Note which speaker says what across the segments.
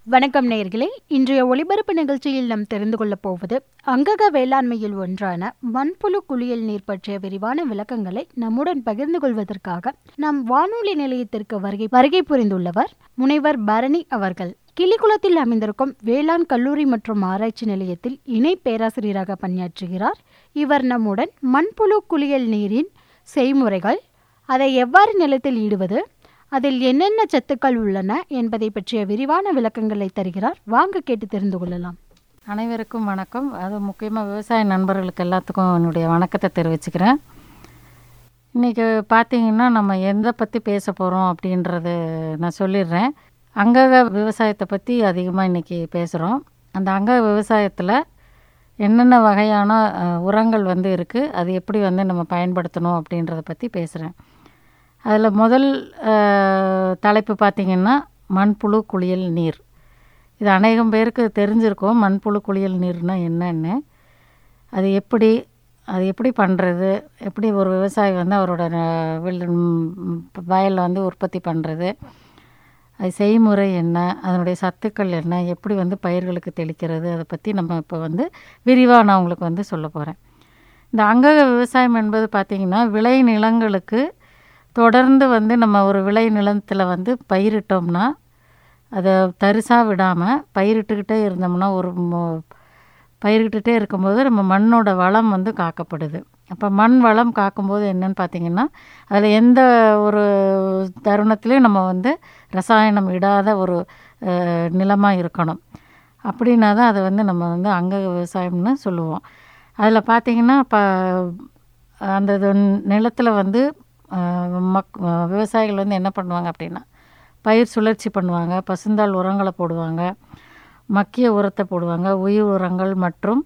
Speaker 1: வணக்கம் நேயர்களே இன்றைய ஒளிபரப்பு நிகழ்ச்சியில் நாம் தெரிந்து கொள்ளப் போவது அங்கக வேளாண்மையில் ஒன்றான மண்புழு குளியல் நீர் பற்றிய விரிவான விளக்கங்களை நம்முடன் பகிர்ந்து கொள்வதற்காக நம் வானொலி நிலையத்திற்கு வருகை வருகை புரிந்துள்ளவர் முனைவர் பரணி அவர்கள் கிளிக்குளத்தில் அமைந்திருக்கும் வேளாண் கல்லூரி மற்றும் ஆராய்ச்சி நிலையத்தில் இணை பேராசிரியராக பணியாற்றுகிறார் இவர் நம்முடன் மண்புழு குளியல் நீரின் செய்முறைகள் அதை எவ்வாறு நிலத்தில் ஈடுவது அதில் என்னென்ன சத்துக்கள் உள்ளன என்பதை பற்றிய விரிவான விளக்கங்களை தருகிறார் வாங்க கேட்டு தெரிந்து கொள்ளலாம்
Speaker 2: அனைவருக்கும் வணக்கம் அது முக்கியமாக விவசாய நண்பர்களுக்கு எல்லாத்துக்கும் என்னுடைய வணக்கத்தை தெரிவிச்சுக்கிறேன் இன்றைக்கி பார்த்தீங்கன்னா நம்ம எதை பற்றி பேச போகிறோம் அப்படின்றது நான் சொல்லிடுறேன் அங்கக விவசாயத்தை பற்றி அதிகமாக இன்றைக்கி பேசுகிறோம் அந்த அங்கக விவசாயத்தில் என்னென்ன வகையான அஹ், உரங்கள் வந்து இருக்குது அது எப்படி வந்து நம்ம பயன்படுத்தணும் அப்படின்றத பற்றி பேசுகிறேன் அதில் முதல் அஹ், தலைப்பு பார்த்திங்கன்னா மண்புழு குளியல் நீர் இது அநேகம் பேருக்கு தெரிஞ்சிருக்கும் மண்புழு குளியல் நீர்னா என்னன்னு அது எப்படி அது எப்படி பண்ணுறது எப்படி ஒரு விவசாயி வந்து அவரோட அஹ், வில் வயலில் வந்து உற்பத்தி பண்ணுறது அது செய்முறை என்ன அதனுடைய சத்துக்கள் என்ன எப்படி வந்து பயிர்களுக்கு தெளிக்கிறது அதை பற்றி நம்ம இப்போ வந்து விரிவாக நான் உங்களுக்கு வந்து சொல்ல போகிறேன் இந்த அங்கக விவசாயம் என்பது பார்த்திங்கன்னா விளை நிலங்களுக்கு தொடர்ந்து வந்து நம்ம ஒரு விளை நிலத்தில் வந்து பயிரிட்டோம்னா அதை தரிசாக விடாமல் பயிரிட்டுக்கிட்டே இருந்தோம்னா ஒரு மொ- பயிரிட்டுட்டே இருக்கும்போது நம்ம மண்ணோட வளம் வந்து காக்கப்படுது அப்போ மண் வளம் காக்கும்போது என்னன்னு பார்த்தீங்கன்னா அதில் எந்த ஒரு தருணத்துலேயும் நம்ம வந்து ரசாயனம் இடாத ஒரு நிலமாக இருக்கணும் அப்படின்னா தான் அதை வந்து நம்ம வந்து அங்கக விவசாயம்னு சொல்லுவோம் அதில் பார்த்தீங்கன்னா இப்போ அந்த நிலத்தில் வந்து அஹ், மக் அஹ், விவசாயிகள் வந்து என்ன பண்ணுவாங்க அப்படின்னா பயிர் சுழற்சி பண்ணுவாங்க பசுந்தாள் உரங்களை போடுவாங்க மக்கிய உரத்தை போடுவாங்க உயிர் உரங்கள் மற்றும்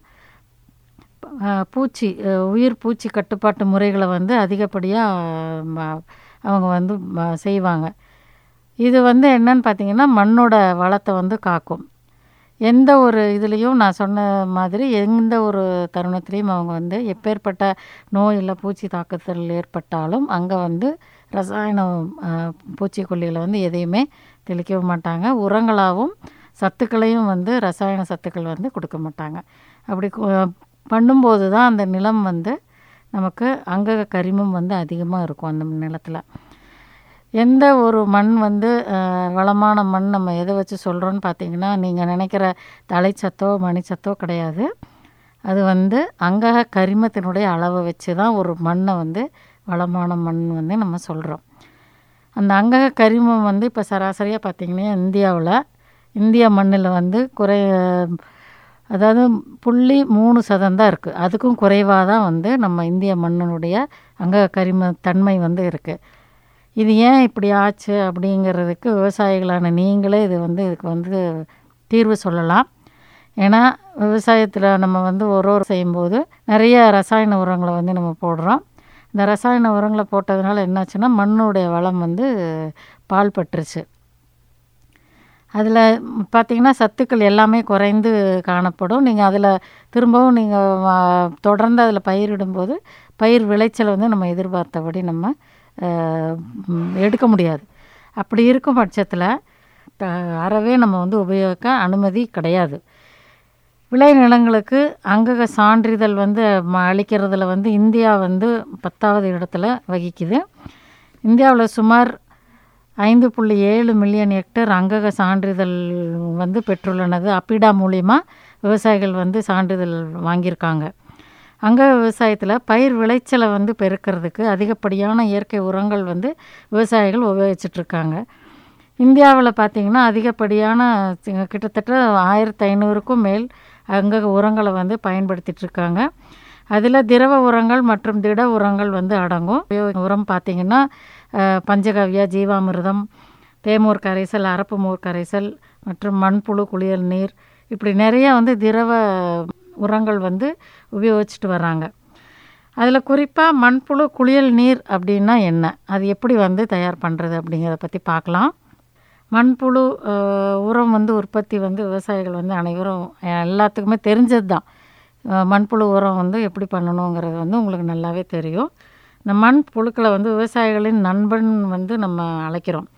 Speaker 2: அஹ், பூச்சி அஹ், உயிர் பூச்சி கட்டுப்பாட்டு முறைகளை வந்து அதிகப்படியாக அவங்க வந்து ம- செய்வாங்க இது வந்து என்னன்னு பார்த்தீங்கன்னா மண்ணோட வளத்தை வந்து காக்கும் எந்த ஒரு இதுலேயும் நான் சொன்ன மாதிரி எந்த ஒரு தருணத்துலேயும் அவங்க வந்து எப்பேற்பட்ட நோய் இல்லை பூச்சி தாக்குதல் ஏற்பட்டாலும் அங்கே வந்து ரசாயன அஹ், பூச்சிக்கொல்லிகளை வந்து எதையுமே தெளிக்கவும் மாட்டாங்க உரங்களாகவும் சத்துக்களையும் வந்து ரசாயன சத்துக்கள் வந்து கொடுக்க மாட்டாங்க அப்படி கு- பண்ணும்போது தான் அந்த நிலம் வந்து நமக்கு அங்கக கரிமம் வந்து அதிகமாக இருக்கும் அந்த நிலத்தில் எந்த ஒரு மண் வந்து அஹ், வளமான மண் நம்ம எதை வச்சு சொல்கிறோன்னு பார்த்தீங்கன்னா நீங்கள் நினைக்கிற தலைச்சத்தோ மணிச்சத்தோ கிடையாது அது வந்து அங்கக கரிமத்தினுடைய அளவை வச்சு தான் ஒரு மண்ணை வந்து வளமான மண் வந்து நம்ம சொல்கிறோம் அந்த அங்கக கரிமம் வந்து இப்போ சராசரியாக பார்த்தீங்கன்னா இந்தியாவில் இந்திய மண்ணில் வந்து குறை அதாவது புள்ளி மூணு சதம் தான் இருக்குது அதுக்கும் குறைவாக தான் வந்து நம்ம இந்திய மண்ணினுடைய அங்கக கரிம தன்மை வந்து இருக்குது இது ஏன் இப்படி ஆச்சு அப்படிங்கிறதுக்கு விவசாயிகளான நீங்களே இது வந்து இதுக்கு வந்து தீர்வு சொல்லலாம் ஏன்னா விவசாயத்தில் நம்ம வந்து ஒரு ஒரு செய்யும்போது நிறைய ரசாயன உரங்களை வந்து நம்ம போடுறோம் இந்த ரசாயன உரங்களை போட்டதுனால என்னாச்சுன்னா மண்ணுடைய வளம் வந்து பால் பட்டுருச்சு அதில் பார்த்தீங்கன்னா சத்துக்கள் எல்லாமே குறைந்து காணப்படும் நீங்கள் அதில் திரும்பவும் நீங்கள் தொடர்ந்து அதில் பயிரிடும்போது பயிர் விளைச்சலை வந்து நம்ம எதிர்பார்த்தபடி நம்ம அஹ், ம், எடுக்க முடியாது அப்படி இருக்கும் பட்சத்தில் த- அறவே நம்ம வந்து உபயோகிக்க அனுமதி கிடையாது விளை நிலங்களுக்கு அங்கக சான்றிதழ் வந்து ம- அளிக்கிறதுல வந்து இந்தியா வந்து பத்தாவது இடத்துல வகிக்குது இந்தியாவில் சுமார் ஐந்து புள்ளி ஏழு மில்லியன் ஹெக்டேர் அங்கக சான்றிதழ் வந்து பெற்றுள்ளனது அப்பிடா மூலிமா விவசாயிகள் வந்து சான்றிதழ் வாங்கியிருக்காங்க அங்கக விவசாயத்தில் பயிர் விளைச்சலை வந்து பெருக்கிறதுக்கு அதிகப்படியான இயற்கை உரங்கள் வந்து விவசாயிகள் உபயோகிச்சிட்ருக்காங்க இந்தியாவில் பார்த்திங்கன்னா அதிகப்படியான சி- கிட்டத்தட்ட ஆயிரத்தி ஐநூறுக்கும் மேல் அங்கக உரங்களை வந்து பயன்படுத்திட்டு இருக்காங்க அதில் திரவ உரங்கள் மற்றும் திட உரங்கள் வந்து அடங்கும் உபயோக உரம் பார்த்திங்கன்னா அஹ், பஞ்சகவ்யா ஜீவாமிர்தம் தேமூர் கரைசல் அரப்பு மோர் கரைசல் மற்றும் மண்புழு குளியல் நீர் இப்படி நிறைய வந்து திரவ உரங்கள் வந்து உபயோகிச்சுட்டு வராங்க அதில் குறிப்பாக மண்புழு குளியல் நீர் அப்படின்னா என்ன அது எப்படி வந்து தயார் பண்ணுறது அப்படிங்கிறத பற்றி பார்க்கலாம் மண்புழு அஹ், உரம் வந்து உற்பத்தி வந்து விவசாயிகள் வந்து அனைவரும் அஹ், எல்லாத்துக்குமே தெரிஞ்சது தான் மண்புழு உரம் வந்து எப்படி பண்ணணுங்கிறது வந்து உங்களுக்கு நல்லாவே தெரியும் இந்த மண் புழுக்களை வந்து விவசாயிகளின் நண்பன் வந்து நம்ம அழைக்கிறோம்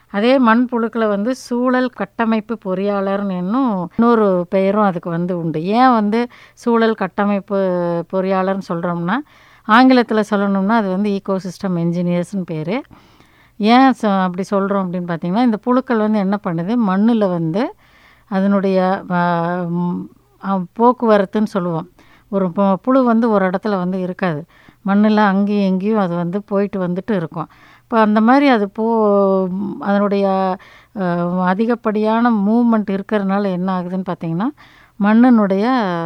Speaker 2: அதே மண்புழுக்களை வந்து சூழல் கட்டமைப்பு பொறியாளர்னு இன்னும் இன்னொரு பெயரும் அதுக்கு வந்து உண்டு ஏன் வந்து சூழல் கட்டமைப்பு பொறியாளர்னு சொல்கிறோம்னா ஆங்கிலத்தில் சொல்லணும்னா அது வந்து ஈகோசிஸ்டம் என்ஜினியர்ஸ்னு பேர் ஏன் சொ அப்படி சொல்கிறோம் அப்படின்னு பார்த்தீங்கன்னா இந்த புழுக்கள் வந்து என்ன பண்ணுது மண்ணில் வந்து அதனுடைய ஆ, ம், ஆ, போக்குவரத்துன்னு சொல்லுவோம் ஒரு பு- புழு வந்து ஒரு இடத்துல வந்து இருக்காது மண்ணில் அங்கேயும் எங்கேயும் அது வந்து போயிட்டு வந்துட்டு இருக்கும் இப்போ அந்த மாதிரி அது போ அதனுடைய அஹ், அதிகப்படியான மூமெண்ட் இருக்கிறதுனால என்ன ஆகுதுன்னு பார்த்தீங்கன்னா மண்ணினுடைய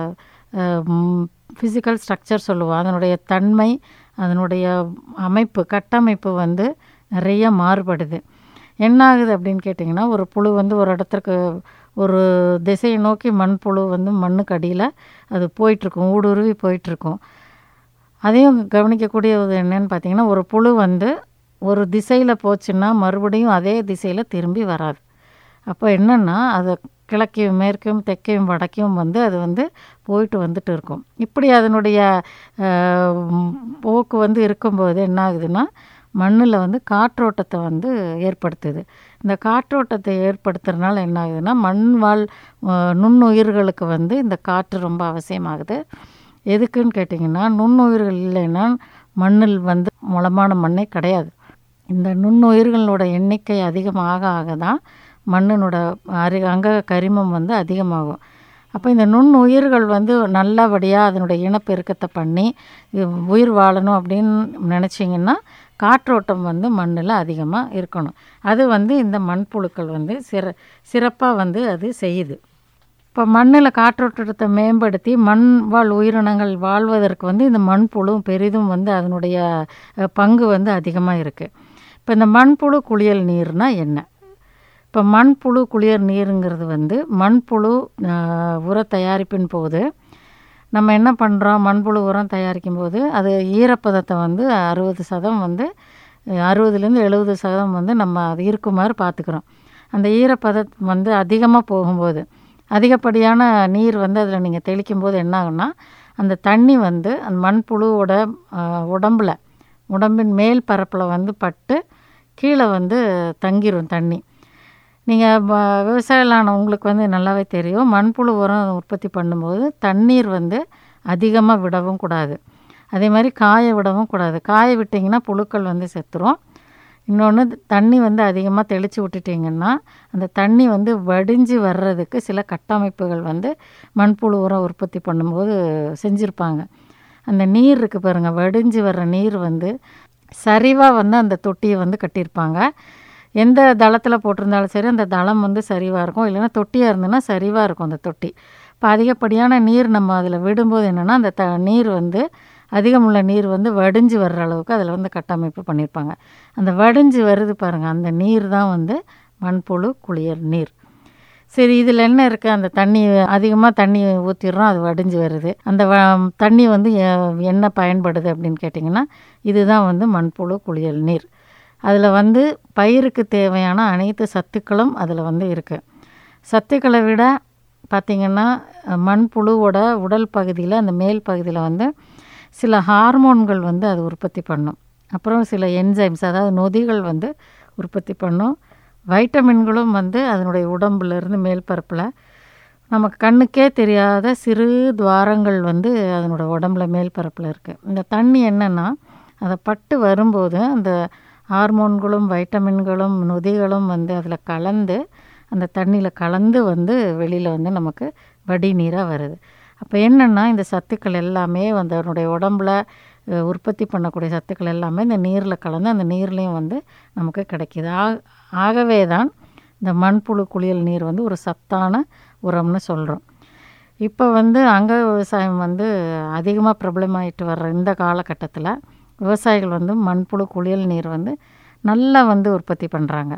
Speaker 2: ஃபிசிக்கல் ஸ்ட்ரக்சர் சொல்லுவோம் அதனுடைய தன்மை அதனுடைய அமைப்பு கட்டமைப்பு வந்து நிறைய மாறுபடுது என்ன ஆகுது அப்படின்னு கேட்டிங்கன்னா ஒரு புழு வந்து ஒரு இடத்துக்கு ஒரு திசையை நோக்கி மண்புழு வந்து மண்ணுக்கு அடியில் அது போயிட்டுருக்கும் ஊடுருவி போயிட்டுருக்கும் அதையும் கவனிக்கக்கூடியது என்னன்னு பார்த்தீங்கன்னா ஒரு புழு வந்து ஒரு திசையில் போச்சுன்னா மறுபடியும் அதே திசையில் திரும்பி வராது அப்போ என்னென்னா அது கிழக்கையும் மேற்கும் தெற்கையும் வடக்கையும் வந்து அது வந்து போயிட்டு வந்துட்டு இருக்கும் இப்படி அதனுடைய அஹ், ம், போக்கு வந்து இருக்கும்போது என்ன ஆகுதுன்னா மண்ணில் வந்து காற்றோட்டத்தை வந்து ஏற்படுத்துது இந்த காற்றோட்டத்தை ஏற்படுத்துறதுனால என்ன ஆகுதுன்னா மண் வாழ் அஹ், நுண்ணுயிர்களுக்கு வந்து இந்த காற்று ரொம்ப அவசியமாகுது எதுக்குன்னு கேட்டிங்கன்னா நுண்ணுயிர்கள் இல்லைன்னா மண்ணில் வந்து முளமான மண்ணே கிடையாது இந்த நுண்ணுயிர்களோட எண்ணிக்கை அதிகமாக ஆக தான் மண்ணினோட அரி அங்க கரிமம் வந்து அதிகமாகும் அப்போ இந்த நுண்ணுயிர்கள் வந்து நல்லபடியாக அதனுடைய இனப்பெருக்கத்தை பண்ணி இது உயிர் வாழணும் அப்படின்னு நினச்சிங்கன்னா காற்றோட்டம் வந்து மண்ணில் அதிகமாக இருக்கணும் அது வந்து இந்த மண்புழுக்கள் வந்து சிற சிறப்பாக வந்து அது செய்யுது இப்போ மண்ணில் காற்றோட்டத்தை மேம்படுத்தி மண் வாழ் உயிரினங்கள் வாழ்வதற்கு வந்து இந்த மண்புழு பெரிதும் வந்து அதனுடைய அஹ், பங்கு வந்து அதிகமாக இருக்குது இப்போ இந்த மண்புழு குளியல் நீர்னா என்ன இப்போ மண்புழு குளியல் நீருங்கிறது வந்து மண்புழு அஹ், உர தயாரிப்பின் போது நம்ம என்ன பண்ணுறோம் மண்புழு உரம் தயாரிக்கும் போது அது ஈரப்பதத்தை வந்து அறுபது சதம் வந்து அறுபதுலேருந்து எழுபது சதம் வந்து நம்ம அது இருக்குமாறு பார்த்துக்கிறோம் அந்த ஈரப்பதம் வந்து அதிகமாக போகும்போது அதிகப்படியான நீர் வந்து அதில் நீங்கள் தெளிக்கும் போது என்ன ஆகும்னா அந்த தண்ணி வந்து அந்த மண்புழுவோட அஹ், உடம்புல உடம்பின் மேல் பரப்பில் வந்து பட்டு கீழே வந்து தங்கிரும் தண்ணி நீங்கள் விவசாயிலான உங்களுக்கு வந்து நல்லாவே தெரியும் மண்புழு உரம் உற்பத்தி பண்ணும்போது தண்ணீர் வந்து அதிகமாக விடவும் கூடாது அதே மாதிரி காய விடவும் கூடாது காய விட்டிங்கன்னா புழுக்கள் வந்து செத்துரும் இன்னொன்று தண்ணி வந்து அதிகமாக தெளித்து விட்டுட்டிங்கன்னா அந்த தண்ணி வந்து வடிஞ்சு வர்றதுக்கு சில கட்டமைப்புகள் வந்து மண்புழு உரம் உற்பத்தி பண்ணும்போது செஞ்சுருப்பாங்க அந்த நீர் இருக்குது பாருங்கள் வடிஞ்சு வர்ற நீர் வந்து சரிவாக வந்து அந்த தொட்டியை வந்து கட்டியிருப்பாங்க எந்த தளத்தில் போட்டிருந்தாலும் சரி அந்த தளம் வந்து சரிவாக இருக்கும் இல்லைன்னா தொட்டியாக இருந்ததுன்னா சரிவாக இருக்கும் அந்த தொட்டி இப்போ அதிகப்படியான நீர் நம்ம அதில் விடும்போது என்னென்னா அந்த த நீர் வந்து அதிகமுள்ள நீர் வந்து வடிஞ்சு வர்ற அளவுக்கு அதில் வந்து கட்டமைப்பு பண்ணியிருப்பாங்க அந்த வடிஞ்சு வருது பாருங்கள் அந்த நீர் தான் வந்து மண்புழு குளியல் நீர் சரி இதில் என்ன இருக்குது அந்த தண்ணி அதிகமாக தண்ணி ஊற்றிடுறோம் அது வடிஞ்சு வருது அந்த வ தண்ணி வந்து எ- என்ன பயன்படுது அப்படின்னு கேட்டிங்கன்னா இதுதான் வந்து மண்புழு குளியல் நீர் அதில் வந்து பயிருக்கு தேவையான அனைத்து சத்துக்களும் அதில் வந்து இருக்குது சத்துக்களை விட பார்த்திங்கன்னா மண்புழுவோட உடல் பகுதியில் அந்த மேல் பகுதியில் வந்து சில ஹார்மோன்கள் வந்து அது உற்பத்தி பண்ணும் அப்புறம் சில என்சைம்ஸ் அதாவது நொதிகள் வந்து உற்பத்தி பண்ணும் வைட்டமின்களும் வந்து அதனுடைய உடம்புல இருந்து மேல் பரப்பில் நமக்கு கண்ணுக்கே தெரியாத சிறு துவாரங்கள் வந்து அதனோட உடம்புல மேல் பரப்பில் இருக்குது இந்த தண்ணி என்னென்னா அதை பட்டு வரும்போது அந்த ஹார்மோன்களும் வைட்டமின்களும் நொதிகளும் வந்து அதில் கலந்து அந்த தண்ணியில் கலந்து வந்து வெளியில் வந்து நமக்கு வடி நீராக வருது அப்போ என்னென்னா இந்த சத்துக்கள் எல்லாமே வந்து அதனுடைய உடம்புல அஹ், உற்பத்தி பண்ணக்கூடிய சத்துக்கள் எல்லாமே இந்த நீரில் கலந்து அந்த நீர்லேயும் வந்து நமக்கு கிடைக்கிது ஆ ஆகவே தான் இந்த மண்புழு குளியல் நீர் வந்து ஒரு சத்தான உரம்னு சொல்கிறோம் இப்போ வந்து அங்க விவசாயம் வந்து அதிகமாக பிரபலமாயிட்டு வர்ற இந்த காலகட்டத்தில் விவசாயிகள் வந்து மண்புழு குளியல் நீர் வந்து நல்லா வந்து உற்பத்தி பண்ணுறாங்க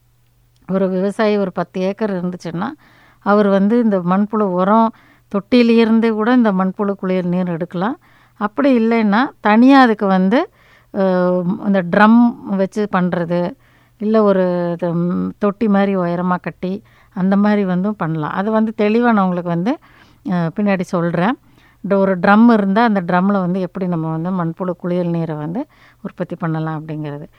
Speaker 2: ஒரு விவசாயி ஒரு பத்து ஏக்கர் இருந்துச்சுன்னா அவர் வந்து இந்த மண்புழு உரம் தொட்டியிலிருந்து கூட இந்த மண்புழு குளியல் நீர் எடுக்கலாம் அப்படி இல்லைன்னா தனியாக அதுக்கு வந்து அஹ், இந்த ட்ரம் வச்சு பண்ணுறது இல்லை ஒரு இது, ம், தொட்டி மாதிரி உயரமாக கட்டி அந்த மாதிரி வந்து பண்ணலாம் அது வந்து தெளிவாக நான் உங்களுக்கு வந்து அஹ், பின்னாடி சொல்கிறேன் ஒரு ட்ரம் இருந்தால் அந்த ட்ரம்மில் வந்து எப்படி நம்ம வந்து மண்புழு குளியல் நீரை வந்து உற்பத்தி பண்ணலாம் அப்படிங்கிறது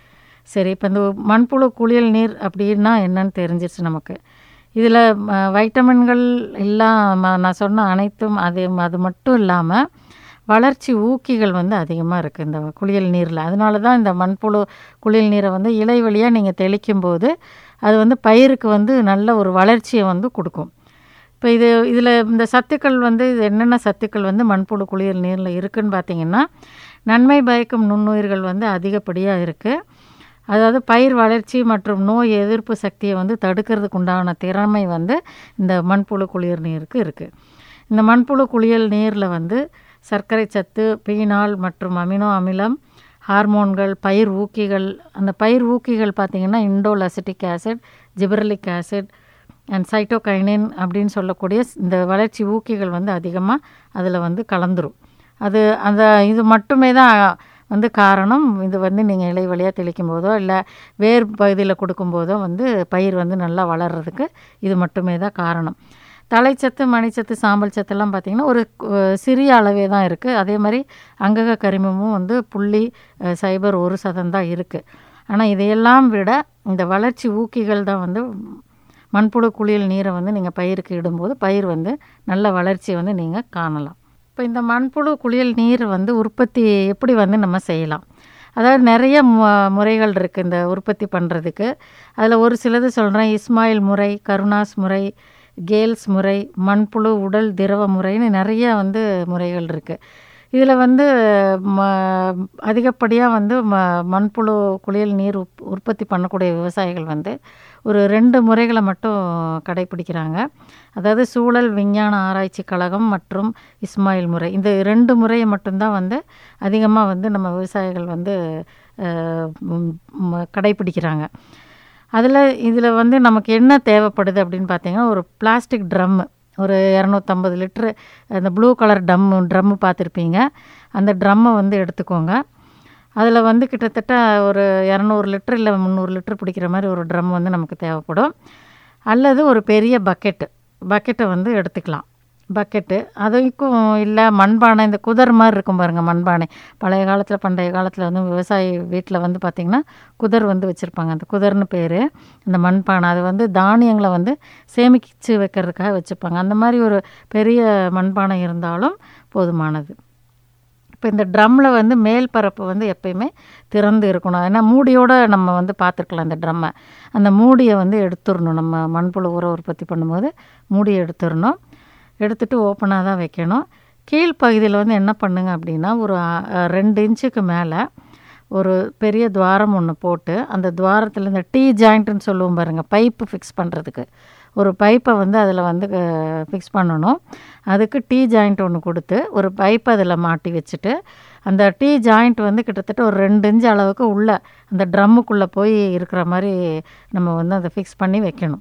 Speaker 2: சரி இப்போ இந்த மண்புழு குளியல் நீர் அப்படின்னா என்னன்னு தெரிஞ்சிருச்சு நமக்கு இதில் வைட்டமின்கள் எல்லாம் ம- நான் சொன்ன அனைத்தும் அது அது மட்டும் இல்லாமல் வளர்ச்சி ஊக்கிகள் வந்து அதிகமாக இருக்குது இந்த குளியல் நீரில் அதனால தான் இந்த மண்புழு குளியல் நீரை வந்து இலை வழியாக நீங்கள் தெளிக்கும் போது அது வந்து பயிருக்கு வந்து நல்ல ஒரு வளர்ச்சியை வந்து கொடுக்கும் இப்போ இது இதில் இந்த சத்துக்கள் வந்து இது என்னென்ன சத்துக்கள் வந்து மண்புழு குளியல் நீரில் இருக்குன்னு பார்த்தீங்கன்னா நன்மை பயக்கும் நுண்ணுயிர்கள் வந்து அதிகப்படியாக இருக்குது அதாவது பயிர் வளர்ச்சி மற்றும் நோய் எதிர்ப்பு சக்தியை வந்து தடுக்கிறதுக்கு உண்டான திறமை வந்து இந்த மண்புழு குளியல் நீருக்கு இருக்குது இந்த மண்புழு குளியல் நீரில் வந்து சர்க்கரை சத்து பீனால் மற்றும் அமினோ அமிலம் ஹார்மோன்கள் பயிர் ஊக்கிகள் அந்த பயிர் ஊக்கிகள் பார்த்திங்கன்னா indole acetic acid gibberellic acid and cytokinin அப்படின்னு சொல்லக்கூடிய இந்த வளர்ச்சி ஊக்கிகள் வந்து அதிகமாக அதில் வந்து கலந்துரும் அது அந்த இது மட்டுமே தான் வந்து காரணம் இது வந்து நீங்கள் இலை வழியாக தெளிக்கும் போதோ இல்லை வேர் பகுதியில் கொடுக்கும்போதோ வந்து பயிர் வந்து நல்லா வளர்கிறதுக்கு இது மட்டுமே தான் காரணம் தலைச்சத்து மணிச்சத்து சாம்பல் சத்தெல்லாம் பார்த்திங்கன்னா ஒரு அஹ், சிறிய அளவே தான் இருக்குது அதே மாதிரி அங்கக கரிமமும் வந்து புள்ளி அஹ், சைபர் ஒரு சதம் தான் இருக்குது ஆனால் இதையெல்லாம் விட இந்த வளர்ச்சி ஊக்கிகள் தான் வந்து மண்புழு குளியல் நீரை வந்து நீங்கள் பயிருக்கு இடும்போது பயிர் வந்து நல்ல வளர்ச்சியை வந்து நீங்கள் காணலாம் இப்போ இந்த மண்புழு குளியல் நீர் வந்து உற்பத்தி எப்படி வந்து நம்ம செய்யலாம் அதாவது நிறைய மு முறைகள் இருக்குது இந்த உற்பத்தி பண்ணுறதுக்கு அதில் ஒரு சிலது சொல்கிறேன் இஸ்மாயில் முறை கருணாஸ் முறை கேல்ஸ் முறை மண்புழு உடல் திரவ முறைன்னு நிறைய வந்து முறைகள் இருக்குது இதில் வந்து ம அதிகப்படியாக வந்து ம மண்புழு குளியல் நீர் உப் உற்பத்தி பண்ணக்கூடிய விவசாயிகள் வந்து ஒரு ரெண்டு முறைகளை மட்டும் கடைப்பிடிக்கிறாங்க அதாவது சூழல் விஞ்ஞான ஆராய்ச்சி கழகம் மற்றும் இஸ்மாயில் முறை இந்த ரெண்டு முறையை மட்டும்தான் வந்து அதிகமாக வந்து நம்ம விவசாயிகள் வந்து அஹ், ம், ம- கடைப்பிடிக்கிறாங்க அதில் இதில் வந்து நமக்கு என்ன தேவைப்படுது அப்படின்னு பார்த்தீங்கன்னா ஒரு பிளாஸ்டிக் ட்ரம்மு ஒரு இரநூத்தம்பது லிட்ரு அந்த ப்ளூ கலர் டம்மு ட்ரம்மு பார்த்துருப்பீங்க அந்த ட்ரம்மை வந்து எடுத்துக்கோங்க அதில் வந்து கிட்டத்தட்ட ஒரு இரநூறு லிட்டர் இல்லை முந்நூறு லிட்டர் பிடிக்கிற மாதிரி ஒரு ட்ரம் வந்து நமக்கு தேவைப்படும் அல்லது ஒரு பெரிய பக்கெட்டு பக்கெட்டை வந்து எடுத்துக்கலாம் பக்கெட்டு அதுக்கும் இல்லை மண்பானை இந்த குதர் மாதிரி இருக்கும் பாருங்கள் மண்பானை பழைய காலத்தில் பண்டைய காலத்தில் வந்து விவசாயி வீட்டில் வந்து பார்த்திங்கன்னா குதர் வந்து வச்சுருப்பாங்க அந்த குதர்னு பேர் அந்த மண்பானை அது வந்து தானியங்களை வந்து சேமிச்சு வைக்கிறதுக்காக வச்சுப்பாங்க அந்த மாதிரி ஒரு பெரிய மண்பானை இருந்தாலும் போதுமானது இப்போ இந்த ட்ரம்மில் வந்து மேல் பரப்பு வந்து எப்பயுமே திறந்து இருக்கணும் ஏன்னா மூடியோட நம்ம வந்து பார்த்துருக்கலாம் இந்த ட்ரம்மை அந்த மூடியை வந்து எடுத்துடணும் நம்ம மண்புழு உரம் உற்பத்தி பண்ணும்போது மூடியை எடுத்துடணும் எடுத்துட்டு ஓப்பனாக தான் வைக்கணும் கீழ்ப்பகுதியில் வந்து என்ன பண்ணுங்க அப்படின்னா ஒரு அ, ரெண்டு இன்ச்சுக்கு மேலே ஒரு பெரிய துவாரம் ஒன்று போட்டு அந்த துவாரத்தில் இந்த டீ ஜாயிண்ட்டுன்னு சொல்லுவோம் பாருங்கள் பைப்பு ஃபிக்ஸ் பண்ணுறதுக்கு ஒரு பைப்பை வந்து அதில் வந்து ஃபிக்ஸ் பண்ணணும் அதுக்கு டீ ஜாயிண்ட் ஒன்று கொடுத்து ஒரு பைப்பை அதில் மாட்டி வச்சுட்டு அந்த டீ ஜாயிண்ட் வந்து கிட்டத்தட்ட ஒரு ரெண்டு இன்ச் அளவுக்கு உள்ள அந்த ட்ரம்முக்குள்ளே போய் இருக்கிற மாதிரி நம்ம வந்து அதை ஃபிக்ஸ் பண்ணி வைக்கணும்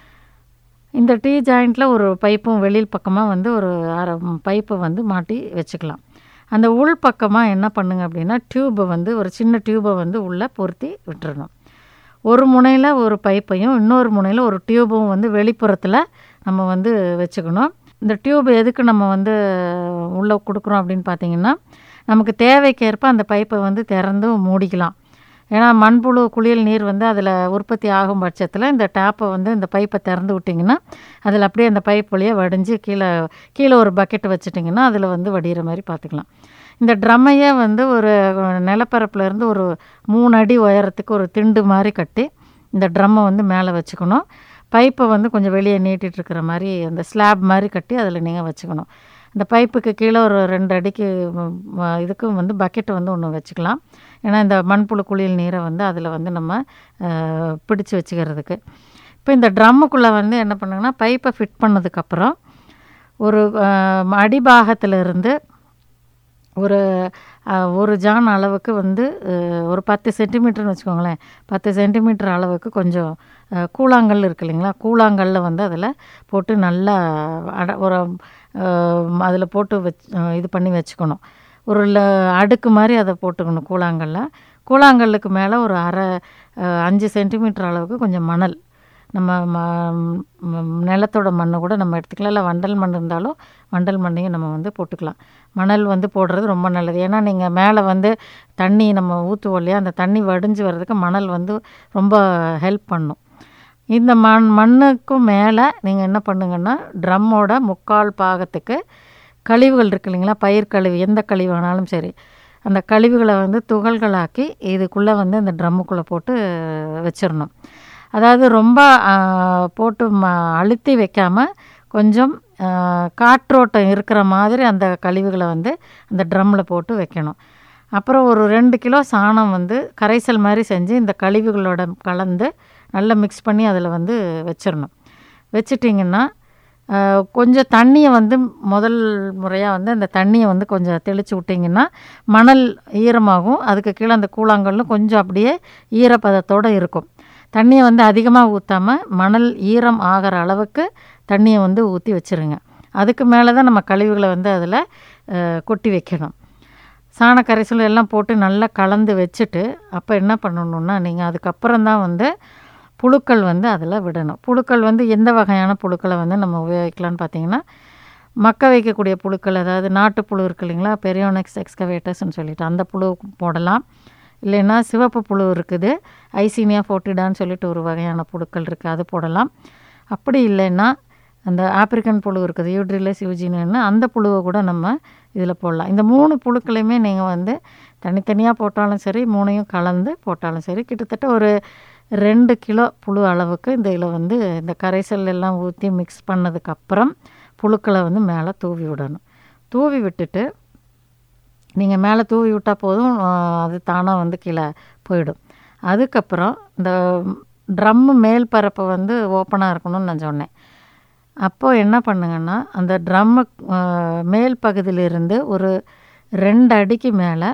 Speaker 2: இந்த டீ ஜாயிண்ட்டில் ஒரு பைப்பும் வெளியில் பக்கமாக வந்து ஒரு அரை பைப்பை வந்து மாட்டி வச்சுக்கலாம் அந்த உள் பக்கமாக என்ன பண்ணுங்க அப்படின்னா டியூப்பை வந்து ஒரு சின்ன டியூப்பை வந்து உள்ளே பொருத்தி விட்டுறணும் ஒரு முனையில் ஒரு பைப்பையும் இன்னொரு முனையில் ஒரு டியூபும் வந்து வெளிப்புறத்தில் நம்ம வந்து வச்சுக்கணும் இந்த டியூப் எதுக்கு நம்ம வந்து உள்ளே கொடுக்குறோம் அப்படின்னு பார்த்தீங்கன்னா நமக்கு தேவைக்கேற்ப அந்த பைப்பை வந்து திறந்து மூடிக்கலாம் ஏன்னா மண்புழு குளியல் நீர் வந்து அதில் உற்பத்தி ஆகும் பட்சத்தில் இந்த டேப்பை வந்து இந்த பைப்பை திறந்து விட்டிங்கன்னா அதில் அப்படியே அந்த பைப் வழியாக வடிஞ்சு கீழே கீழே ஒரு பக்கெட் வச்சுட்டிங்கன்னா அதில் வந்து வடிகிற மாதிரி பார்த்துக்கலாம் இந்த ட்ரம்மையே வந்து ஒரு நிலப்பரப்புல இருந்து ஒரு மூணு அடி உயரத்துக்கு ஒரு திண்டு மாதிரி கட்டி இந்த ட்ரம்மை வந்து மேலே வச்சுக்கணும் பைப்பை வந்து கொஞ்சம் வெளியே நீட்டிட்டு இருக்கிற மாதிரி அந்த ஸ்லாப் மாதிரி கட்டி அதில் நீங்கள் வச்சுக்கணும் இந்த பைப்புக்கு கீழே ஒரு ரெண்டு அடிக்கு ம், ம- இதுக்கும் வந்து பக்கெட்டு வந்து ஒன்று வச்சுக்கலாம் ஏன்னா இந்த மண்புழு குளியல் நீரை வந்து அதில் வந்து நம்ம அஹ், பிடிச்சு வச்சுக்கிறதுக்கு இப்போ இந்த ட்ரம்முக்குள்ளே வந்து என்ன பண்ணுங்கன்னா பைப்பை ஃபிட் பண்ணதுக்கப்புறம் ஒரு அஹ், அடிபாகத்துல இருந்து ஒரு அஹ், ஒரு ஜான் அளவுக்கு வந்து அஹ், ஒரு பத்து சென்டிமீட்டர்னு வச்சுக்கோங்களேன் பத்து சென்டிமீட்டர் அளவுக்கு கொஞ்சம் அஹ், கூழாங்கல் இருக்கு இல்லைங்களா கூழாங்கல்ல வந்து அதில் போட்டு நல்லா அட ஒரு அதில் போட்டு வச் அஹ், இது பண்ணி வச்சுக்கணும் ஒரு ல அடுக்கு மாதிரி அதை போட்டுக்கணும் கூழாங்கல்ல கூழாங்கல்லுக்கு மேலே ஒரு அரை அஹ், அஞ்சு சென்டிமீட்டர் அளவுக்கு கொஞ்சம் மணல் நம்ம ம ம- நிலத்தோட மண்ணை கூட நம்ம எடுத்துக்கலாம் இல்லை வண்டல் மண் இருந்தாலும் வண்டல் மண்ணையும் நம்ம வந்து போட்டுக்கலாம் மணல் வந்து போடுறது ரொம்ப நல்லது ஏன்னா நீங்கள் மேலே வந்து தண்ணி நம்ம ஊற்றுவோம் இல்லையா அந்த தண்ணி வடிஞ்சு வர்றதுக்கு மணல் வந்து ரொம்ப ஹெல்ப் பண்ணும் இந்த மண் மண்ணுக்கும் மேலே நீங்கள் என்ன பண்ணுங்கன்னா ட்ரம்மோட முக்கால் பாகத்துக்கு கழிவுகள் இருக்கு இல்லைங்களா பயிர் கழிவு எந்த கழிவு ஆனாலும் சரி அந்த கழிவுகளை வந்து துகள்களாக்கி இதுக்குள்ளே வந்து இந்த ட்ரம்முக்குள்ளே போட்டு வச்சிடணும் அதாவது ரொம்ப ஆ, போட்டு ம அழுத்தி வைக்காமல் கொஞ்சம் ஆ, காற்றோட்டம் இருக்கிற மாதிரி அந்த கழிவுகளை வந்து அந்த ட்ரம்மில் போட்டு வைக்கணும் அப்புறம் ஒரு ரெண்டு கிலோ சாணம் வந்து கரைசல் மாதிரி செஞ்சு இந்த கழிவுகளோட கலந்து நல்லா மிக்ஸ் பண்ணி அதில் வந்து வச்சிடணும் வச்சிட்டிங்கன்னா ஆஹ், கொஞ்சம் தண்ணியை வந்து முதல் முறையாக வந்து அந்த தண்ணியை வந்து கொஞ்சம் தெளித்து விட்டிங்கன்னா மணல் ஈரமாகும் அதுக்கு கீழே அந்த கூழாங்கல்லும் கொஞ்சம் அப்படியே ஈரப்பதத்தோடு இருக்கும் தண்ணியை வந்து அதிகமாக ஊற்றாமல் மணல் ஈரம் ஆகிற அளவுக்கு தண்ணியை வந்து ஊற்றி வச்சுருங்க அதுக்கு மேலே தான் நம்ம கழிவுகளை வந்து அதில் கொட்டி வைக்கணும் சாண கரைசல் எல்லாம் போட்டு நல்லா கலந்து வச்சுட்டு அப்போ என்ன பண்ணணுன்னா நீங்கள் அதுக்கப்புறம் தான் வந்து புழுக்கள் வந்து அதில் விடணும் புழுக்கள் வந்து எந்த வகையான புழுக்களை வந்து நம்ம உபயோகிக்கலாம்னு பார்த்தீங்கன்னா மக்க வைக்கக்கூடிய புழுக்கள் அதாவது நாட்டுப்புழு இருக்கு இல்லைங்களா பெரியோனெக்ஸ் எக்ஸ்கவேட்டர்ஸ்னு சொல்லிட்டு அந்த புழு போடலாம் இல்லைன்னா சிவப்பு புழு இருக்குது ஐசீனியா ஃபோர்ட்டிடான்னு சொல்லிட்டு ஒரு வகையான புழுக்கள் இருக்குது அது போடலாம் அப்படி இல்லைன்னா அந்த ஆப்பிரிக்கன் புழு இருக்குது யூட்ரிலஸ் யூஜினு அந்த புழுவை கூட நம்ம இதில் போடலாம் இந்த மூணு புழுக்களையுமே நீங்கள் வந்து தனித்தனியாக போட்டாலும் சரி மூணையும் கலந்து போட்டாலும் சரி கிட்டத்தட்ட ஒரு ரெண்டு கிலோ புழு அளவுக்கு இந்த இதில் வந்து இந்த கரைசல் எல்லாம் ஊற்றி மிக்ஸ் பண்ணதுக்கப்புறம் புழுக்களை வந்து மேலே தூவி விடணும் தூவி விட்டுட்டு நீங்கள் மேலே தூவி விட்டால் போதும் ஆஹ் அது தானாக வந்து கீழே போயிடும் அதுக்கப்புறம் இந்த ட்ரம்மு மேல் பரப்பை வந்து ஓப்பனாக இருக்கணும்னு நான் சொன்னேன் அப்போது என்ன பண்ணுங்கன்னா அந்த ட்ரம்மு மேல் பகுதியிலிருந்து ஒரு ரெண்டு அடிக்கு மேலே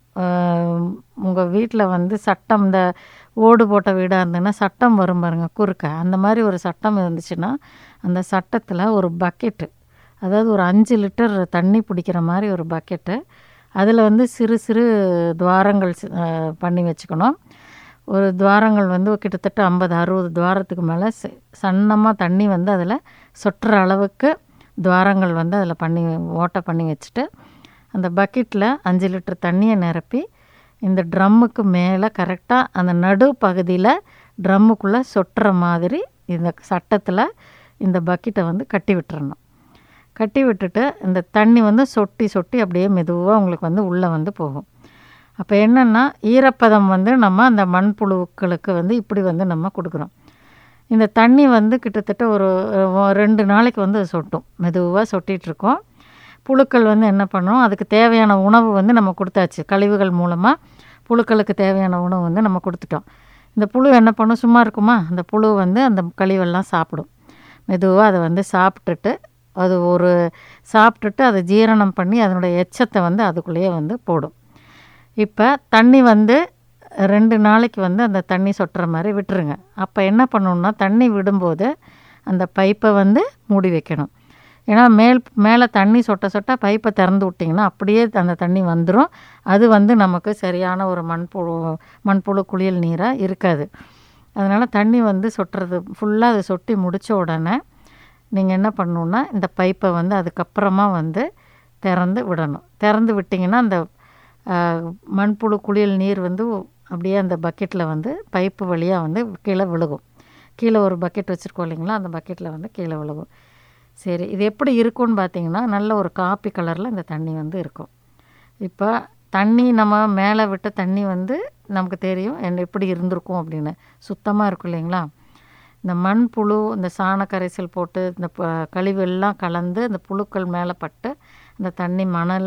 Speaker 2: உங்கள் வீட்டில் வந்து சட்டம் இந்த ஓடு போட்ட வீடாக இருந்ததுன்னா சட்டம் வரும் பாருங்க குறுக்க அந்த மாதிரி ஒரு சட்டம் இருந்துச்சுன்னா அந்த சட்டத்தில் ஒரு பக்கெட்டு அதாவது ஒரு அஞ்சு லிட்டர் தண்ணி பிடிக்கிற மாதிரி ஒரு பக்கெட்டு அதில் வந்து சிறு சிறு துவாரங்கள் சி- அஹ் பண்ணி வச்சுக்கணும் ஒரு துவாரங்கள் வந்து கிட்டத்தட்ட ஐம்பது அறுபது துவாரத்துக்கு மேலே சன்னமாக தண்ணி வந்து அதில் சொட்டுற அளவுக்கு துவாரங்கள் வந்து அதில் பண்ணி ஓட்டை பண்ணி வச்சுட்டு அந்த பக்கெட்டில் அஞ்சு லிட்டர் தண்ணியை நிரப்பி இந்த ட்ரம்முக்கு மேலே கரெக்டாக அந்த நடு பகுதியில் ட்ரம்முக்குள்ளே சொட்டுற மாதிரி இந்த சட்டத்தில் இந்த பக்கெட்டை வந்து கட்டி விட்டுறணும் கட்டி விட்டுட்டு இந்த தண்ணி வந்து சொட்டி சொட்டி அப்படியே மெதுவாக உங்களுக்கு வந்து உள்ளே வந்து போகும் அப்போ என்னென்னா ஈரப்பதம் வந்து நம்ம அந்த மண்புழுக்களுக்கு வந்து இப்படி வந்து நம்ம கொடுக்குறோம் இந்த தண்ணி வந்து கிட்டத்தட்ட ஒரு அஹ், ரெண்டு நாளைக்கு வந்து அது சொட்டும் மெதுவாக சொட்டிகிட்ருக்கோம் புழுக்கள் வந்து என்ன பண்ணும் அதுக்கு தேவையான உணவு வந்து நம்ம கொடுத்தாச்சு கழிவுகள் மூலமாக புழுக்களுக்கு தேவையான உணவு வந்து நம்ம கொடுத்துட்டோம் இந்த புழு என்ன பண்ணும் சும்மா இருக்குமா அந்த புழு வந்து அந்த கழிவெல்லாம் சாப்பிடும் மெதுவாக அதை வந்து சாப்பிட்டுட்டு அது ஒரு சாப்பிட்டுட்டு அதை ஜீரணம் பண்ணி அதனுடைய எச்சத்தை வந்து அதுக்குள்ளேயே வந்து போடும் இப்போ தண்ணி வந்து ரெண்டு நாளைக்கு வந்து அந்த தண்ணி சொட்டுற மாதிரி விட்டுருங்க அப்போ என்ன பண்ணணும்னா தண்ணி விடும்போது அந்த பைப்பை வந்து மூடி வைக்கணும் ஏன்னா மேல் மேலே தண்ணி சொட்ட சொட்ட பைப்பை திறந்து விட்டிங்கன்னா அப்படியே அந்த தண்ணி வந்துடும் அது வந்து நமக்கு சரியான ஒரு மண்புழு மண்புழு குளியல் நீராக இருக்காது அதனால் தண்ணி வந்து சொட்டுறது ஃபுல்லாக அது சொட்டி முடித்த உடனே நீங்கள் என்ன பண்ணணுன்னா இந்த பைப்பை வந்து அதுக்கப்புறமா வந்து திறந்து விடணும் திறந்து விட்டிங்கன்னா அந்த ஆஹ், மண்புழு குளியல் நீர் வந்து அப்படியே அந்த பக்கெட்டில் வந்து பைப்பு வழியாக வந்து கீழே விழுகும் கீழே ஒரு பக்கெட் வச்சுருக்கோம் இல்லைங்களா அந்த பக்கெட்டில் வந்து கீழே விழுகும் சரி இது எப்படி இருக்கும்னு பார்த்தீங்கன்னா நல்ல ஒரு காப்பி கலரில் இந்த தண்ணி வந்து இருக்கும் இப்போ தண்ணி நம்ம மேலே விட்ட தண்ணி வந்து நமக்கு தெரியும் என்ன எப்படி இருந்திருக்கும் அப்படின்னு சுத்தமாக இருக்கும் இல்லைங்களா இந்த மண் புழு இந்த சாண கரைசல் போட்டு இந்த ப- கழிவு எல்லாம் கலந்து இந்த புழுக்கள் மேலே பட்டு இந்த தண்ணி மணல்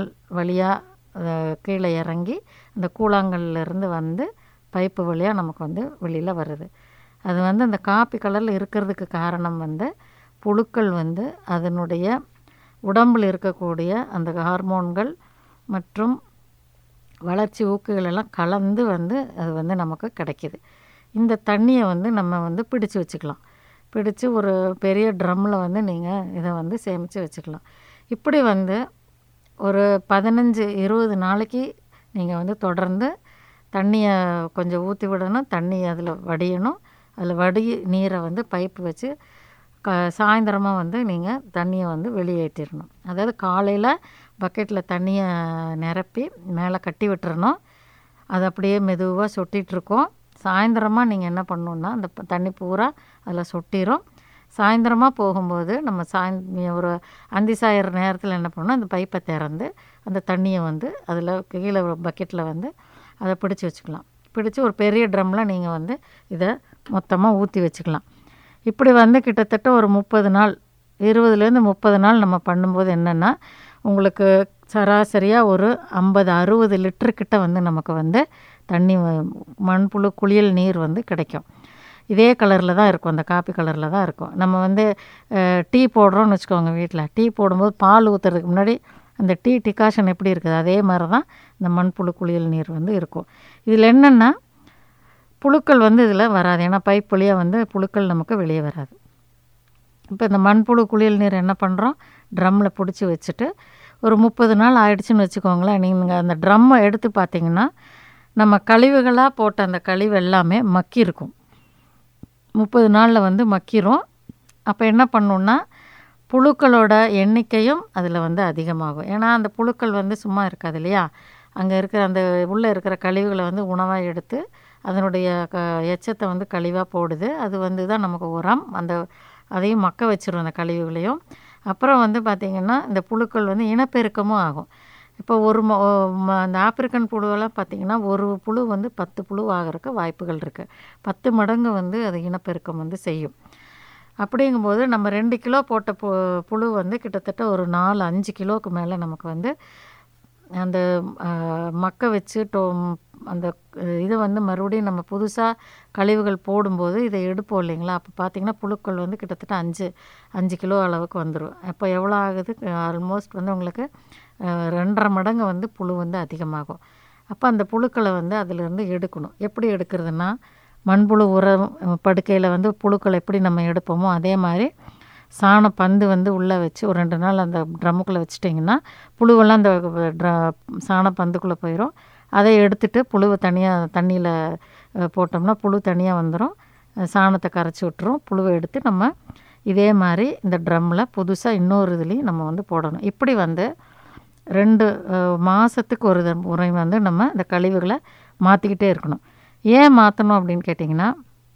Speaker 2: வழியாக கீழே இறங்கி அந்த கூழாங்கல்ல இருந்து வந்து பைப்பு வழியாக நமக்கு வந்து வெளியில் வருது அது வந்து அந்த காப்பி கலரில் இருக்கிறதுக்கு காரணம் வந்து புழுக்கள் வந்து அதனுடைய உடம்பில் இருக்கக்கூடிய அந்த ஹார்மோன்கள் மற்றும் வளர்ச்சி ஊக்குகள் எல்லாம் கலந்து வந்து அது வந்து நமக்கு கிடைக்கிது இந்த தண்ணியை வந்து நம்ம வந்து பிடிச்சு வச்சுக்கலாம் பிடிச்சு ஒரு பெரிய ட்ரம்மில் வந்து நீங்கள் இதை வந்து சேமித்து வச்சுக்கலாம் இப்படி வந்து ஒரு பதினஞ்சு இருபது நாளைக்கு நீங்கள் வந்து தொடர்ந்து தண்ணியை கொஞ்சம் ஊற்றி விடணும் தண்ணி அதில் வடியணும் அதில் வடி நீரை வந்து பைப்பு வச்சு க சாயந்தரமாக வந்து நீங்கள் தண்ணியை வந்து வெளியேற்றிடணும் அதாவது காலையில் பக்கெட்டில் தண்ணியை நிரப்பி மேலே கட்டி விட்டுறணும் அது அப்படியே மெதுவாக சொட்டிகிட்ருக்கோம் சாயந்தரமாக நீங்கள் என்ன பண்ணணுன்னா அந்த ப- தண்ணி பூரா அதில் சொட்டிரும் சாயந்தரமாக போகும்போது நம்ம சாய் ஒரு அந்தி சாயிற நேரத்தில் என்ன பண்ணணும் அந்த பைப்பை திறந்து அந்த தண்ணியை வந்து அதில் கீழே பக்கெட்டில் வந்து அதை பிடிச்சி வச்சுக்கலாம் பிடிச்சி ஒரு பெரிய ட்ரம்மில் நீங்கள் வந்து இதை மொத்தமாக ஊற்றி வச்சுக்கலாம் இப்படி வந்து கிட்டத்தட்ட ஒரு முப்பது நாள் இருபதுலேருந்து முப்பது நாள் நம்ம பண்ணும்போது என்னென்னா உங்களுக்கு சராசரியாக ஒரு ஐம்பது அறுபது லிட்டர் கிட்ட வந்து நமக்கு வந்து தண்ணி வ- மண்புழு குளியல் நீர் வந்து கிடைக்கும் இதே கலரில் தான் இருக்கும் அந்த காப்பி கலரில் தான் இருக்கும் நம்ம வந்து அஹ், டீ போடுறோம்னு வச்சுக்கோங்க வீட்டில் டீ போடும்போது பால் ஊற்றுறதுக்கு முன்னாடி அந்த டீ டிகாஷன் எப்படி இருக்குது அதே மாதிரி தான் இந்த மண்புழு குளியல் நீர் வந்து இருக்கும் இதில் என்னென்னா புழுக்கள் வந்து இதில் வராது ஏன்னா பைப் வழியாக வந்து புழுக்கள் நமக்கு வெளியே வராது இப்போ இந்த மண்புழு குளியல் நீர் என்ன பண்ணுறோம் ட்ரம்மில் பிடிச்சி வச்சுட்டு ஒரு முப்பது நாள் ஆயிடுச்சுன்னு வச்சுக்கோங்களேன் நீங்கள் அந்த ட்ரம்மை எடுத்து பார்த்தீங்கன்னா நம்ம கழிவுகளாக போட்ட அந்த கழிவு எல்லாமே மக்கி இருக்கும் முப்பது நாளில் வந்து மக்கிரும் அப்போ என்ன பண்ணுன்னா புழுக்களோட எண்ணிக்கையும் அதில் வந்து அதிகமாகும் ஏன்னா அந்த புழுக்கள் வந்து சும்மா இருக்காது இல்லையா அங்கே இருக்கிற அந்த உள்ளே இருக்கிற கழிவுகளை வந்து உணவாக எடுத்து அதனுடைய க எச்சத்தை வந்து கழிவாக போடுது அது வந்து தான் நமக்கு உரம் அந்த அதையும் மக்க வச்சிரும் அந்த கழிவுகளையும் அப்புறம் வந்து பார்த்திங்கன்னா இந்த புழுக்கள் வந்து இனப்பெருக்கமும் ஆகும் இப்போ ஒரு ம ஓ- ம- அந்த ஆப்பிரிக்கன் புழுவெல்லாம் பார்த்திங்கன்னா ஒரு புழு வந்து பத்து புழு ஆகிறதுக்கு வாய்ப்புகள் இருக்குது பத்து மடங்கு வந்து அது இனப்பெருக்கம் வந்து செய்யும் அப்படிங்கும்போது நம்ம ரெண்டு கிலோ போட்ட பு புழு வந்து கிட்டத்தட்ட ஒரு நாலு அஞ்சு கிலோவுக்கு மேலே நமக்கு வந்து அந்த ஆஹ், மக்க வச்சு டோ அந்த அஹ், இது வந்து மறுபடியும் நம்ம புதுசாக கழிவுகள் போடும்போது இதை எடுப்போம் இல்லைங்களா அப்போ பார்த்தீங்கன்னா புழுக்கள் வந்து கிட்டத்தட்ட அஞ்சு அஞ்சு கிலோ அளவுக்கு வந்துடும் அப்போ எவ்வளோ ஆகுது ஆல்மோஸ்ட் வந்து உங்களுக்கு அஹ், ரெண்டரை மடங்கு வந்து புழு வந்து அதிகமாகும் அப்போ அந்த புழுக்களை வந்து அதிலிருந்து எடுக்கணும் எப்படி எடுக்கிறதுனா மண்புழு உரம் படுக்கையில் வந்து புழுக்களை எப்படி நம்ம எடுப்போமோ அதே மாதிரி சாண பந்து வந்து உள்ளே வச்சு ஒரு ரெண்டு நாள் அந்த ட்ரம்முக்குள்ளே வச்சிட்டிங்கன்னா புழுவெல்லாம் அந்த ட்ர சாண பந்துக்குள்ளே போயிடும் அதை எடுத்துட்டு புழுவை தனியாக தண்ணியில் போட்டோம்னா புழு தனியாக வந்துடும் சாணத்தை கரைச்சி விட்டுரும் புழுவை எடுத்து நம்ம இதே மாதிரி இந்த ட்ரம்மில் புதுசாக இன்னொரு இதுலேயும் நம்ம வந்து போடணும் இப்படி வந்து ரெண்டு அஹ், மாசத்துக்கு ஒரு தடவை முறை வந்து நம்ம இந்த கழிவுகளை மாற்றிக்கிட்டே இருக்கணும் ஏன் மாற்றணும் அப்படின்னு கேட்டிங்கன்னா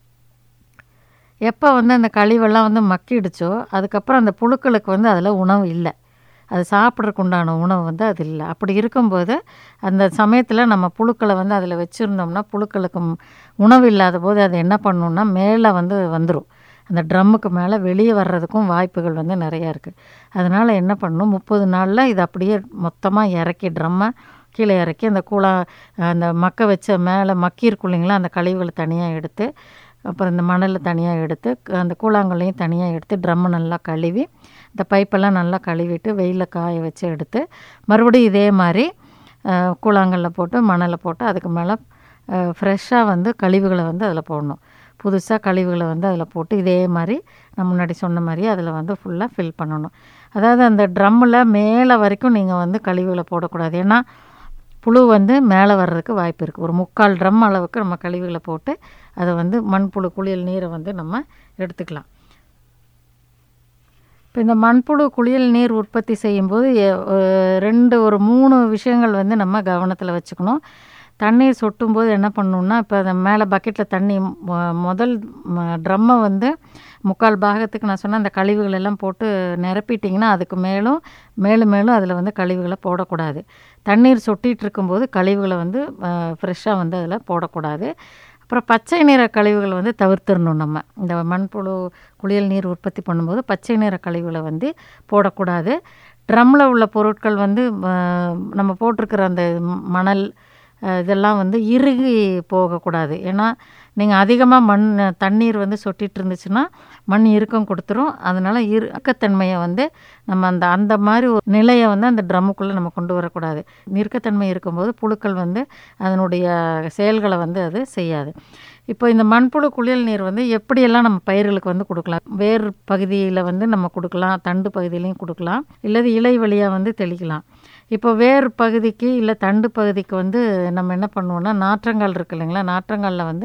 Speaker 2: எப்போ வந்து அந்த கழிவெல்லாம் வந்து மக்கிடுச்சோ அதுக்கப்புறம் அந்த புழுக்களுக்கு வந்து அதில் உணவு இல்லை அது சாப்பிட்றதுக்கு உண்டான உணவு வந்து அது இல்லை அப்படி இருக்கும்போது அந்த சமயத்தில் நம்ம புழுக்களை வந்து அதில் வச்சுருந்தோம்னா புழுக்களுக்கு ம்- உணவு இல்லாத போது அது என்ன பண்ணுன்னா மேலே வந்து வந்துடும் அந்த ட்ரம்முக்கு மேலே வெளியே வர்றதுக்கும் வாய்ப்புகள் வந்து நிறையா இருக்குது அதனால் என்ன பண்ணணும் முப்பது நாளில் இது அப்படியே மொத்தமாக இறக்கி ட்ரம்மை கீழே இறக்கி அந்த கூழா அந்த மக்க வச்ச மேலே மக்கியிருக்கும் இல்லைங்களா அந்த கழிவுகளை தனியாக எடுத்து அப்புறம் இந்த மணலை தனியாக எடுத்து க- அந்த கூழாங்கல்லையும் தனியாக எடுத்து ட்ரம்மை நல்லா கழுவி இந்த பைப்பெல்லாம் நல்லா கழுவிட்டு வெயிலில் காய வச்சு எடுத்து மறுபடியும் இதே மாதிரி அஹ், கூழாங்கல்ல போட்டு மணலை போட்டு அதுக்கு மேலே ஃப்ரெஷ்ஷாக வந்து கழிவுகளை வந்து அதில் போடணும் புதுசாக கழிவுகளை வந்து அதில் போட்டு இதே மாதிரி நான் முன்னாடி சொன்ன மாதிரி அதில் வந்து ஃபுல்லாக ஃபில் பண்ணணும் அதாவது அந்த ட்ரம்மில் மேலே வரைக்கும் நீங்கள் வந்து கழிவுகளை போடக்கூடாது ஏன்னா புழு வந்து மேலே வர்றதுக்கு வாய்ப்பு இருக்குது ஒரு முக்கால் ட்ரம் அளவுக்கு நம்ம கழிவுகளை போட்டு அதை வந்து மண்புழு குளியல் நீரை வந்து நம்ம எடுத்துக்கலாம் இப்போ இந்த மண்புழு குளியல் நீர் உற்பத்தி செய்யும்போது எ- அஹ் ரெண்டு ஒரு மூணு விஷயங்கள் வந்து நம்ம கவனத்தில் வச்சுக்கணும் தண்ணீர் சொட்டும்போது என்ன பண்ணணும்னா இப்போ அந்த மேலே பக்கெட்டில் தண்ணி மொ- முதல் ட்ரம்மை வந்து முக்கால் பாகத்துக்கு நான் சொன்ன அந்த கழிவுகள் எல்லாம் போட்டு நிரப்பிட்டிங்கன்னா அதுக்கு மேலும் மேலும் மேலும் அதில் வந்து கழிவுகளை போடக்கூடாது தண்ணீர் சொட்டிகிட்டு இருக்கும்போது கழிவுகளை வந்து ஃப்ரெஷ்ஷாக வந்து அதில் போடக்கூடாது அப்புறம் பச்சை நிற கழிவுகள் வந்து தவிர்த்திடணும் நம்ம இந்த மண்புழு குளியல் நீர் உற்பத்தி பண்ணும்போது பச்சை நிற கழிவுகளை வந்து போடக்கூடாது ட்ரம்மில் உள்ள பொருட்கள் வந்து அஹ், நம்ம போட்டிருக்கிற அந்த ம- மணல் அஹ், இதெல்லாம் வந்து இறுகி போகக்கூடாது ஏன்னா நீங்கள் அதிகமாக மண் தண்ணீர் வந்து சொட்டிட்டு இருந்துச்சுன்னா மண் இறுக்கம் கொடுத்துரும் அதனால் இறுக்கத்தன்மையை வந்து நம்ம அந்த அந்த மாதிரி ஒரு நிலையை வந்து அந்த ட்ரம்முக்குள்ளே நம்ம கொண்டு வரக்கூடாது இறுக்கத்தன்மை இருக்கும்போது புழுக்கள் வந்து அதனுடைய செயல்களை வந்து அது செய்யாது இப்போ இந்த மண்புழு குளியல் நீர் வந்து எப்படியெல்லாம் நம்ம பயிர்களுக்கு வந்து கொடுக்கலாம் வேர் பகுதியில் வந்து நம்ம கொடுக்கலாம் தண்டு பகுதியிலையும் கொடுக்கலாம் இல்லது இலை வழியாக வந்து தெளிக்கலாம் இப்போ வேர் பகுதிக்கு இல்லை தண்டு பகுதிக்கு வந்து நம்ம என்ன பண்ணுவோம்னா நாற்றங்கால் இருக்கு இல்லைங்களா நாற்றங்காலில் வந்து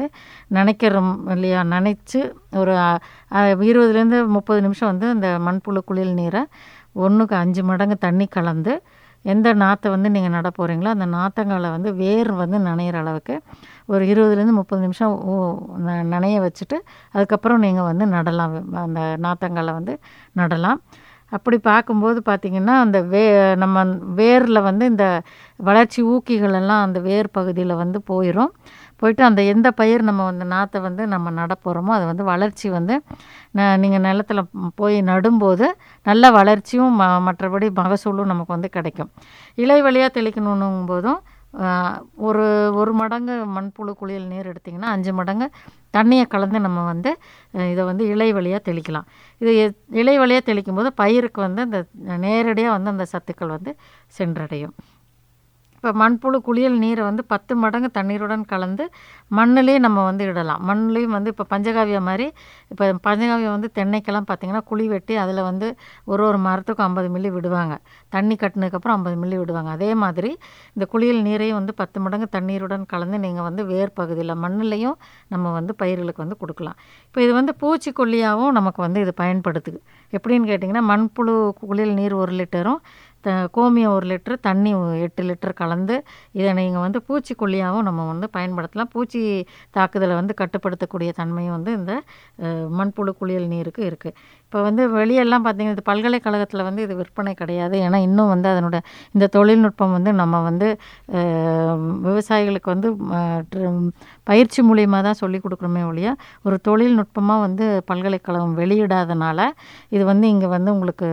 Speaker 2: நினைக்கிறோம் இல்லையா நினைச்சு ஒரு அ, அ, இருபதுலேருந்து முப்பது நிமிஷம் வந்து அந்த மண்புழு குளியல் நீரை ஒன்றுக்கு அஞ்சு மடங்கு தண்ணி கலந்து எந்த நாற்றை வந்து நீங்கள் நட போகிறீங்களோ அந்த நாற்றங்களை வந்து வேர் வந்து நனையிற அளவுக்கு ஒரு இருபதுலேருந்து முப்பது நிமிஷம் ஊ- ந- நனைய வச்சுட்டு அதுக்கப்புறம் நீங்கள் வந்து நடலாம் அந்த நாற்றங்களை வந்து நடலாம் அப்படி பார்க்கும்போது பார்த்திங்கன்னா அந்த வே நம்ம வேரில் வந்து இந்த வளர்ச்சி ஊக்கிகள் எல்லாம் அந்த வேர் பகுதியில் வந்து போயிடும் போயிட்டு அந்த எந்த பயிர் நம்ம வந்து நாற்றை வந்து நம்ம நட போகிறோமோ அது வந்து வளர்ச்சி வந்து நீங்கள் நிலத்துல போய் நடும்போது நல்ல வளர்ச்சியும் ம மற்றபடி மகசூலும் நமக்கு வந்து கிடைக்கும் இலை வழியாக தெளிக்கணும் போதும் ஆஹ், ஒரு ஒரு மடங்கு மண்புழு குளியல் நீர் எடுத்திங்கன்னா அஞ்சு மடங்கு தண்ணியை கலந்து நம்ம வந்து அஹ், இதை வந்து இலை வழியாக தெளிக்கலாம் இது எ- இலை வழியாக தெளிக்கும் போது பயிருக்கு வந்து அந்த நேரடியாக வந்து அந்த சத்துக்கள் வந்து சென்றடையும் இப்போ மண்புழு குளியல் நீரை வந்து பத்து மடங்கு தண்ணீருடன் கலந்து மண்ணிலே நம்ம வந்து இடலாம் மண்ணுலேயும் வந்து இப்போ பஞ்சகாவியம் மாதிரி இப்போ பஞ்சகாவியம் வந்து தென்னைக்கெல்லாம் பார்த்தீங்கன்னா குழி வெட்டி அதில் வந்து ஒரு ஒரு மரத்துக்கும் ஐம்பது மில்லி விடுவாங்க தண்ணி கட்டினதுக்கப்புறம் ஐம்பது மில்லி விடுவாங்க அதே மாதிரி இந்த குளியல் நீரையும் வந்து பத்து மடங்கு தண்ணீருடன் கலந்து நீங்கள் வந்து வேர் பகுதியில் மண்ணுலேயும் நம்ம வந்து பயிர்களுக்கு வந்து கொடுக்கலாம் இப்போ இது வந்து பூச்சிக்கொல்லியாகவும் நமக்கு வந்து இது பயன்படுத்துது எப்படின்னு கேட்டிங்கன்னா மண்புழு குளியல் நீர் ஒரு லிட்டரும் த கோமியம் ஒரு லிட்டரு தண்ணி ஒ- எட்டு லிட்டர் கலந்து இதை நீங்கள் வந்து பூச்சிக்கொல்லியாகவும் நம்ம வந்து பயன்படுத்தலாம் பூச்சி தாக்குதலை வந்து கட்டுப்படுத்தக்கூடிய தன்மையும் வந்து இந்த அஹ், மண்புழு குளியல் நீருக்கு இருக்குது இப்போ வந்து வெளியெல்லாம் பார்த்தீங்கன்னா இது பல்கலைக்கழகத்தில் வந்து இது விற்பனை கிடையாது ஏன்னா இன்னும் வந்து அதனோட இந்த தொழில்நுட்பம் வந்து நம்ம வந்து அஹ், விவசாயிகளுக்கு வந்து அஹ், ட்ர- பயிற்சி மூலியமாக தான் சொல்லி கொடுக்குறோமே ஒழிய ஒரு தொழில்நுட்பமாக வந்து பல்கலைக்கழகம் வெளியிடாதனால இது வந்து இங்கே வந்து உங்களுக்கு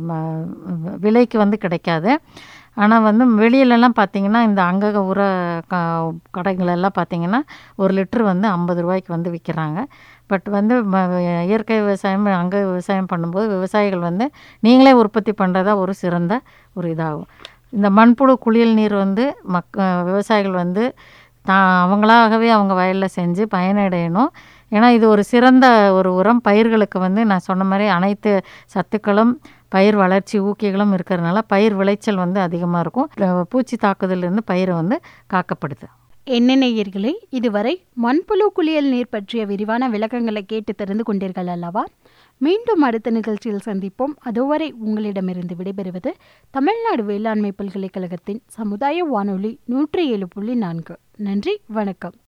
Speaker 2: ம- விலைக்கு வந்து கிடைக்காது ஆனால் வந்து வெளியிலலாம் பார்த்தீங்கன்னா இந்த அங்கக உர க கடைகளெல்லாம் பார்த்தீங்கன்னா ஒரு லிட்டர் வந்து ஐம்பது ரூபாய்க்கு வந்து விற்கிறாங்க பட் வந்து ம- இயற்கை விவசாயம் அங்க விவசாயம் பண்ணும்போது விவசாயிகள் வந்து நீங்களே உற்பத்தி பண்ணுறதா ஒரு சிறந்த ஒரு இதாகும் இந்த மண்புழு குளியல் நீர் வந்து மக் விவசாயிகள் வந்து தான் அவங்களாகவே அவங்க வயலில் செஞ்சு பயனடையணும் ஏன்னா இது ஒரு சிறந்த ஒரு உரம் பயிர்களுக்கு வந்து நான் சொன்ன மாதிரி அனைத்து சத்துக்களும் பயிர் வளர்ச்சி ஊக்கிகளும் இருக்கிறதுனால பயிர் விளைச்சல் வந்து அதிகமாக இருக்கும் அஹ் பூச்சி தாக்குதலிருந்து பயிரை வந்து காக்கப்படுது
Speaker 1: என்ன நேயர்களே இதுவரை மண்புழு குளியல் நீர் பற்றிய விரிவான விளக்கங்களை கேட்டு தெரிந்து கொண்டீர்கள் அல்லவா மீண்டும் அடுத்த நிகழ்ச்சியில் சந்திப்போம் அதுவரை உங்களிடமிருந்து விடைபெறுவது தமிழ்நாடு வேளாண்மை பல்கலைக்கழகத்தின் சமுதாய வானொலி நூற்றி ஏழு புள்ளி நான்கு நன்றி வணக்கம்